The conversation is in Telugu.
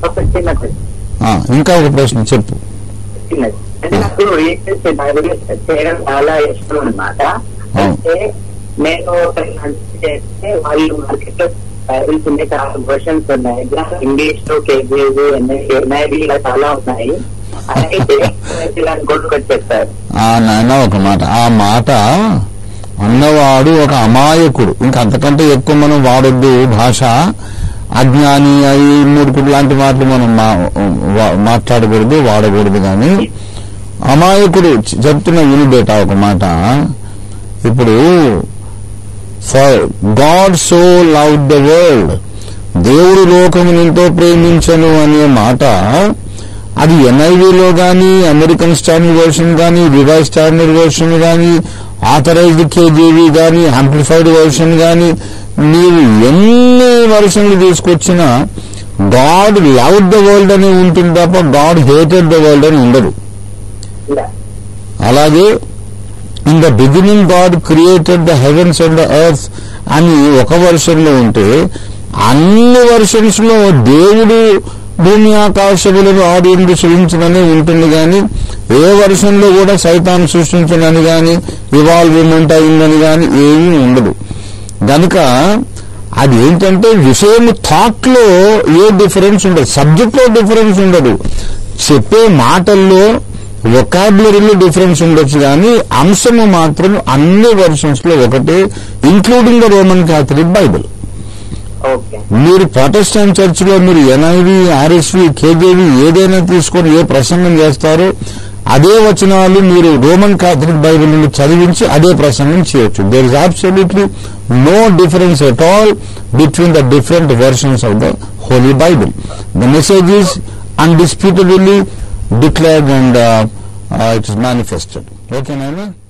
ఒక చిన్న question. ఆ, ఇంకా ఒక ప్రశ్న చెప్పు చిన్నది అంటే నాకు రీసెర్చ్ బైబిల్ చేయడం చాలా ఇష్టం అనమాట అంటే నేను ఒకరిని చేస్తే వాళ్ళు మార్కెట్ లో బైబిల్స్ ఉన్నాయి చాలా వర్షన్స్ ఉన్నాయి ఇంగ్లీష్ లో కేజీఎస్ ఎన్ఐబి ఇలా చాలా ఉన్నాయి అయితే ఇలాంటి కొట్టుకొచ్చి చెప్తారు ఆ నాయన ఒక మాట ఆ మాట అన్నవాడు ఒక అమాయకుడు ఇంకా అంతకంటే ఎక్కువ మనం వాడొద్దు భాష అజ్ఞాని అయి మూర్ఖుడు లాంటి మాటలు మనం మా- వా- మాట్లాడకూడదు వాడకూడదు కానీ అమాయకుడు చె- చెప్తున్న విని బేటా ఒక మాట ఇప్పుడు for God so love the world దేవుడు లోకమును ఎంతో ప్రేమించను అనే మాట అది ఎన్ఐవిలో కానీ అమెరికన్ స్టాండర్డ్ వర్షన్ కానీ రివైజ్ స్టాండర్డ్ వర్షన్ కానీ ఆథరైజ్డ్ కేజీవి కానీ ఆంప్లిఫైడ్ వర్షన్ కానీ మీరు ఎన్ని వర్షన్లు తీసుకొచ్చినా గాడ్ లవ్ ద వరల్డ్ అని ఉంటుంది తప్ప గాడ్ హేటెడ్ ద వరల్డ్ అని ఉండదు ఇలా అలాగే in the beginning God created the heavens and the earth అని ఒక వర్షన్ లో ఉంటే అన్ని వర్షన్స్ లో దేవుడు భూమి ఆకాశములను ఆడియందు సృష్టించనని ఉంటుంది కానీ ఏ వర్షన్ లో కూడా సైతాన్ని సృష్టించనని కానీ ఇవాల్వ్మెంట్ అయిందని కానీ ఏమీ ఉండదు గనుక అది ఏంటంటే విషయం థాట్ లో ఏ డిఫరెన్స్ ఉండదు సబ్జెక్ట్ లో డిఫరెన్స్ ఉండదు చెప్పే మాటల్లో వొకాబులరీలో డిఫరెన్స్ ఉండొచ్చు కానీ అంశము మాత్రం అన్ని వర్షన్స్ లో ఒకటే including the Roman Catholic Bible okay మీరు ప్రొటెస్టాంట్ చర్చ్ లో మీరు ఎన్ఐవి ఆర్ఎస్వి కేజేవి ఏదైనా తీసుకొని ఏ ప్రసంగం చేస్తారో అదే వచనాలు మీరు రోమన్ కాథలిక్ బైబిల్ నుండి చదివించి అదే ప్రసంగం చేయొచ్చు there is absolutely no difference at all between the different versions of the Holy Bible the message is undisputably declared and it is manifested ఓకేనా